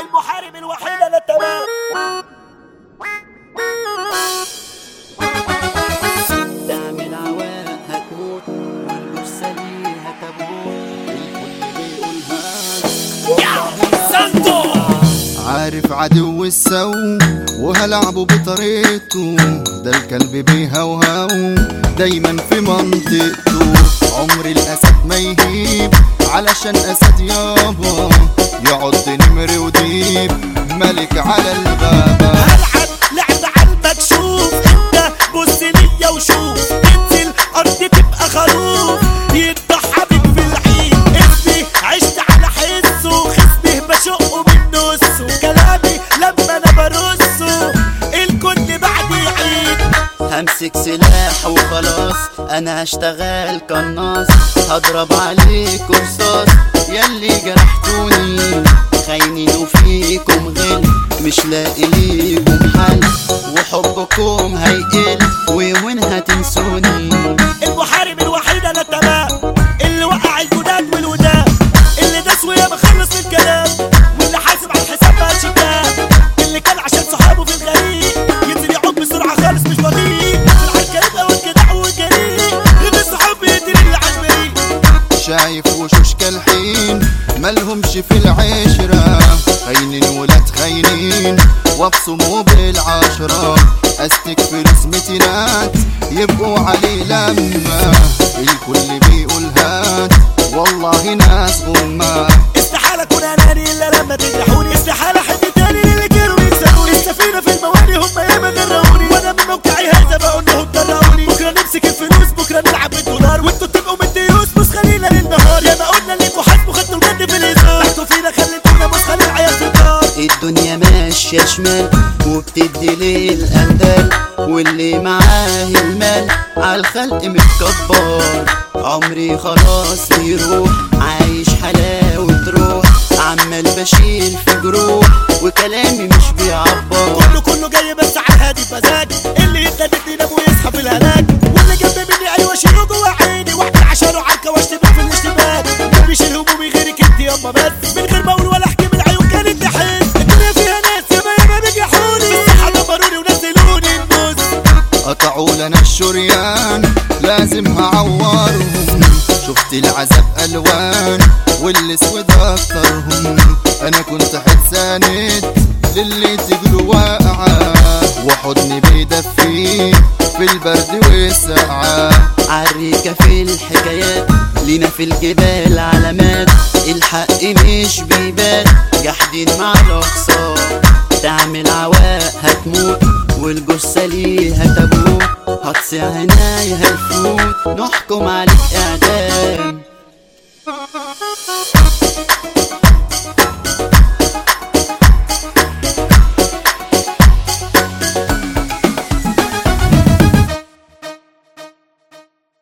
المحارب الوحيد انا تمام تعمل عواء هتموت والجثة ليها تابوت الكل بيقولها سانتو عارف عدو السو وهلعبه بطريقته ده الكلب بيهوهو دايما في منطقته عمر الاسد ما يهيب علشان اسد يابا يقعد نمر وديب ملك على الغابة هلعب لعب على المكشوف انت بص ليا وشوف تنزل ارض تبقى خروف يضحى بيك في العيد اسمي عشت على حسه خصمي بشقه من نصه كلامي لما انا برصه الكل بعد يعيد همسك سلاح وخلاص انا هشتغل قناص هضرب عليك رصاص ياللي جرحتوني خاينين وفيكم غل مش لاقي ليكم حل وحبكم هيقل ويومين هتنسوني المحارب الوحيد انا تمام اللي وقع الجداد والوداد اللي داس ويا مخلص من الكلام واللي حاسب على الحساب ما شكاب اللي كان عشان صحابه في الغريق ينزل يعوق بسرعه خالص مش بطيء على الكلام او الجدع والجريء غير الصحاب بيقتل اللي عجبني شايف وشوش كالحين مالهمش في العشرة خاينين ولاد خاينين وابصموا بالعشرة استك في رسمتينات يبقوا علي لما الكل بيقول هات والله ناس غمة استحالة اكون اناني الا لما تجرحوني استحالة احب تاني اللي كانوا بيكسروني السفينة في المواني هم ياما غرقوني وانا من موقعي هذا بقول لهم جرقوني بكرة نمسك الفلوس بكرة نلعب بالدولار وانتوا تبقوا مديوس مسخرين للنهار يا ما قلنا ليكوا حاسبوا خدتوا الجد في الهزار رحتوا فينا خليتونا مسخرين العيال في الدار الدنيا ماشية شمال وبتدي للأندال واللي معاه المال عالخلق متكبر عمري خلاص بيروح عايش حلاوة روح عمال بشيل في جروح وكلامي مش بيعبر كله كله جاي بس على الهادي بمزاج اللي يتندد ينام ويصحى في الهلاك واللي جنب مني ايوه شيله جوه عيني واحد عشانه عركه واشتبك في الاشتباك ما بيشيل همومي غيرك انت ياما بس من غير ما اقول ولا احكي من العيون كانت تحس الدنيا فيها ناس ياما ياما بيجرحوني الصحه دمروني ونزلوني النص قطعوا لنا الشريان لازم هعورهم شفت العذاب الوان والاسود اكترهم انا كنت حساند للي تجروا واقعه وحضني بيدفيه في البرد والسقعه عريكة في الحكايات لينا في الجبال علامات الحق مش بيبات جاحدين مع الأقصار تعمل عواء هتموت والجثة ليها تابوت هتصيع هنايا هالفوت نحكم عليك إعدام